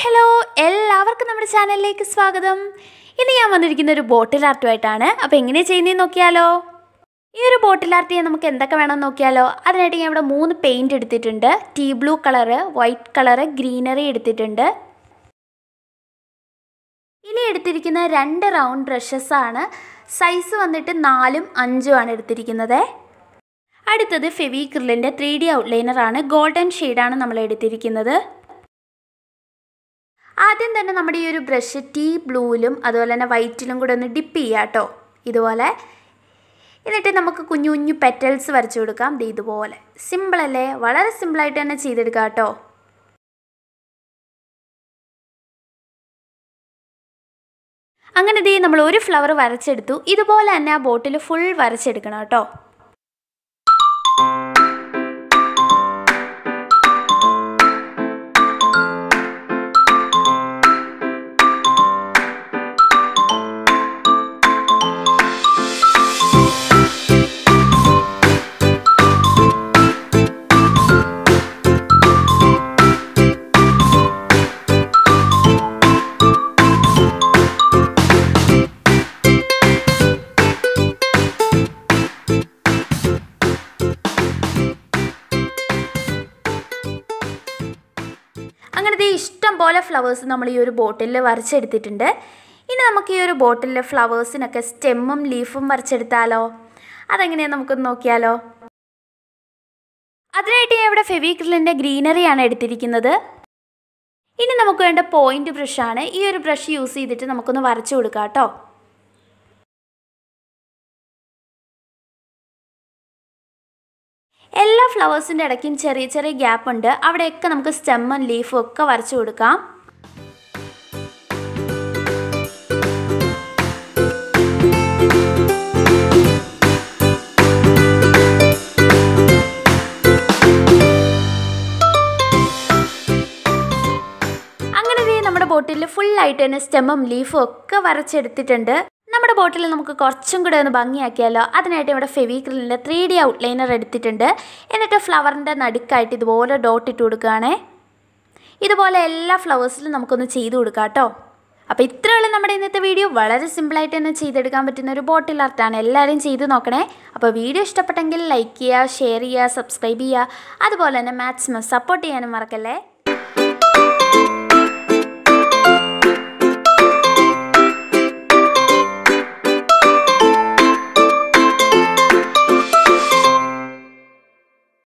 hello എല്ലാവർക്കും നമ്മുടെ ചാനലിലേക്ക് സ്വാഗതം ഇന്ന് ഞാൻ വന്നിരിക്കുന്ന ഒരു ബോട്ടിൽ ആർട്ടുമായിട്ടാണ് അപ്പോൾ എങ്ങനെയാണ് ചെയ്യുന്നതെന്ന് നോക്കിയാലോ ഈ ഒരു ബോട്ടിൽ ആർട്ട് ചെയ്യാൻ നമുക്ക് എന്തൊക്കെ വേണം നോക്കിയാലോ അതിനായിട്ട് ഞാൻ ഇവിടെ മൂന്ന് പെയിൻറ് എടുത്തിട്ടുണ്ട് ടീ blue colour white colour greenery എടുത്തിട്ടുണ്ട് ഇനി എടുത്തിരിക്കുന്ന രണ്ട് റൗണ്ട് ബ്രഷസ് ആണ് സൈസ് വന്നിട്ട് നാലും അഞ്ചും ആണ് എടുത്തിരിക്കുന്നത് അടുത്തത് ഫെവിക്രിലിൻ്റെ ത്രീ ഡി ഔട്ട്ലൈനറാണ് ഗോൾഡൻ ഷെയ്ഡാണ് നമ്മൾ എടുത്തിരിക്കുന്നത് ആദ്യം തന്നെ നമ്മുടെ ഈ ഒരു ബ്രഷ് ടീ ബ്ലൂവിലും അതുപോലെ തന്നെ വൈറ്റിലും കൂടെ ഒന്ന് ഡിപ്പ് ചെയ്യാം കേട്ടോ ഇതുപോലെ എന്നിട്ട് നമുക്ക് കുഞ്ഞു കുഞ്ഞു പെറ്റൽസ് വരച്ചു കൊടുക്കാം ദേ ഇതുപോലെ സിമ്പിളല്ലേ വളരെ സിമ്പിളായിട്ട് തന്നെ ചെയ്തെടുക്കാം കേട്ടോ അങ്ങനെ ദേ നമ്മൾ ഒരു ഫ്ലവർ വരച്ചെടുത്തു ഇതുപോലെ തന്നെ ആ ബോട്ടിൽ ഫുൾ വരച്ചെടുക്കണം കേട്ടോ അങ്ങനത്തെ ഇഷ്ടം പോലെ ഫ്ലവേഴ്സ് നമ്മൾ ഈ ഒരു ബോട്ടിലിൽ വരച്ചെടുത്തിട്ടുണ്ട് ഇനി നമുക്ക് ഈ ഒരു ബോട്ടിലിലെ ഫ്ലവേഴ്സിനൊക്കെ സ്റ്റെമ്മും ലീഫും വരച്ചെടുത്താലോ അതെങ്ങനെയാണ് നമുക്കൊന്ന് നോക്കിയാലോ അതിനായിട്ട് ഞാൻ ഇവിടെ ഫെവിക്രിലിൻ്റെ ഗ്രീനറിയാണ് എടുത്തിരിക്കുന്നത് ഇനി നമുക്ക് വേണ്ട പോയിന്റ് ബ്രഷാണ് ഈ ഒരു ബ്രഷ് യൂസ് ചെയ്തിട്ട് നമുക്കൊന്ന് വരച്ചു കൊടുക്കാം കേട്ടോ എല്ലാ ഫ്ലവേഴ്സിൻ്റെ ഇടയ്ക്കും ചെറിയ ചെറിയ ഗ്യാപ്പ് ഉണ്ട് അവിടെയൊക്കെ നമുക്ക് സ്റ്റെമ്മും ലീഫും ഒക്കെ വരച്ചു കൊടുക്കാം അങ്ങനെ ദേ നമ്മുടെ ബോട്ടിൽ ഫുള്ളായിട്ട് തന്നെ സ്റ്റെമ്മും ലീഫും ഒക്കെ വരച്ചെടുത്തിട്ടുണ്ട് നമ്മുടെ ബോട്ടിൽ നമുക്ക് കുറച്ചും കൂടെ ഒന്ന് ഭംഗിയാക്കിയാലോ അതിനായിട്ട് ഇവിടെ ഫെവിക്രിലിൻ്റെ ത്രീ ഡി ഔട്ട്ലൈനർ എടുത്തിട്ടുണ്ട് എന്നിട്ട് ഫ്ലവറിൻ്റെ നടുക്കായിട്ട് ഇതുപോലെ ഡോട്ട് ഇട്ട് കൊടുക്കുകയാണേ ഇതുപോലെ എല്ലാ ഫ്ലവേഴ്സിലും നമുക്കൊന്ന് ചെയ്ത് കൊടുക്കാം കേട്ടോ അപ്പോൾ ഇത്രയുള്ള നമ്മുടെ ഇന്നത്തെ വീഡിയോ വളരെ സിമ്പിളായിട്ട് തന്നെ ചെയ്തെടുക്കാൻ പറ്റുന്ന ഒരു ബോട്ടിൽ ആർട്ടാണ് എല്ലാവരും ചെയ്ത് നോക്കണേ അപ്പോൾ വീഡിയോ ഇഷ്ടപ്പെട്ടെങ്കിൽ ലൈക്ക് ചെയ്യുക ഷെയർ ചെയ്യുക സബ്സ്ക്രൈബ് ചെയ്യുക അതുപോലെ തന്നെ മാക്സിമം സപ്പോർട്ട് ചെയ്യാനും മറക്കല്ലേ